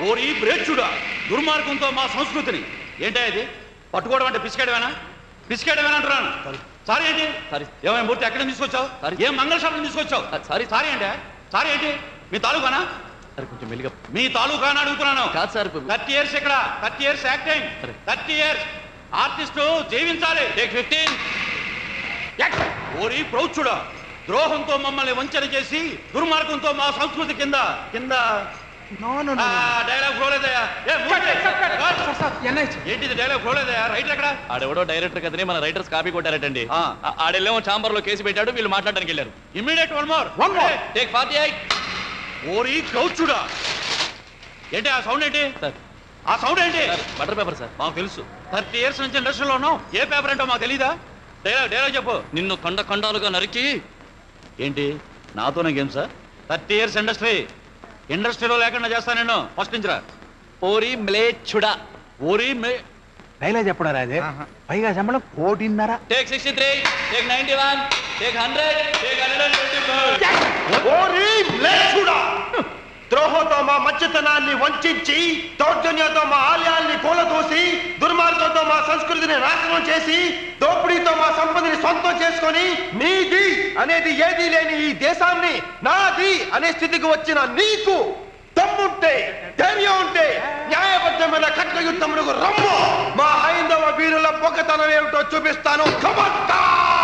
ఓరి బ్రేచుడా దుర్మార్గంతో మా సంస్కృతిని ఏంటా ఇది పట్టుకోవడం అంటే పిసికేయడమేనా పిసికేయడమేనా అంటున్నాను సారీ ఏంటి సారీ. ఏమైనా మూర్తి ఎక్కడ తీసుకొచ్చావు సారీ. ఏం మంగళ షాపులు తీసుకొచ్చావు ఆ, సారీ. సారీ అంటే సారీ ఏంటి మీ తాలూకానా సార్ కొంచెం మెల్లిగా మీ తాలూకా అని అడుగుతున్నాను కాదు సార్ థర్టీ ఇయర్స్ ఇక్కడ థర్టీ ఇయర్స్ యాక్టింగ్ సరే. థర్టీ ఇయర్స్ ఆర్టిస్ట్ జీవించాలి టేక్ ఫిఫ్టీన్ ఓరి ప్రౌచుడా ద్రోహంతో మమ్మల్ని వంచన చేసి దుర్మార్గంతో మా సంస్కృతి కింద కింద ఆ, డైలాగ్ ఫ్లోలేదయ్యా ఏ, మూర్తి, కట్. ఏంటిది డైలాగ్ ఫ్లోలేదయ్యా రైట్ ఎక్కడ ఆడెవడో డైరెక్టర్ కదనే మన రైటర్స్ కాపీ కొట్టారటండి ఆ. ఆ- ఆడెళ్ళేమో చాంబర్ లో కేసు పెట్టాడు వీళ్ళు మాట్లాడడానికి వెళ్ళారు immediate one more One more. Take forty eight ఓరి క్రౌచుడా ఏంటి ఆ సౌండ్ ఏంటి సార్ ఆ సౌండ్ ఏంటి సార్ బటర్ పేపర్ సార్ మాకు తెలుసు థర్టీ ఇయర్స్ నుంచి ఇండస్ట్రీలో ఉన్నాం ఏ పేపర్ ఏంటో మాకు తెలీదా డైలాగ్ డైలాగ్ చెప్పు నిన్ను ఖండ ఖండాలుగా నరికి ఏంటి నాతోనే game sir thirty years industry ఇండస్ట్రీలో లేకుండా చేస్తా నేను ఫస్ట్ నుంచి రా ఓరి మ్లేచ్చుడా ఓరి మే డైలాగ్ చెప్పడం రాదే పైగా శంబళం కోటిన్నర take sixty three take ninety one take hundred take hundred ఓరి మ్లేచ్చుడా! ద్రోహంతో మా మత్స్యతనాన్ని వంచి దౌర్జన్యంతో మా ఆలయాల్ని కూలదోసి దుర్మార్గంతో మా సంస్కృతిని నాశనం చేసి దోపిడీతో మా సంపదని సొంతం చేసుకొని నీది అనేది ఏదీ లేని ఈ దేశాన్ని నాది అనే స్థితికి వచ్చిన నీకు దమ్ముంటే ధైర్యం ఉంటే న్యాయబద్ధమైన కట్ల యుద్ధములకు రమ్ము మా హైందవ వీరుల పొగతనం ఏమిటో చూపిస్తాను కమత్తా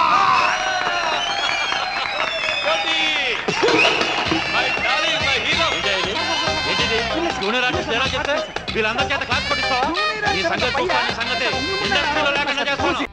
ఏంటిది జూనియర్ ఆర్టిస్ట్ డైలాగ్ చెప్తే వీళ్ళందరి చేత క్లాస్ కొట్టిస్తావా ఈ సంగతి చూస్తా, నీ సంగతి ఇండస్ట్రీలో లేకుండా చేస్తాను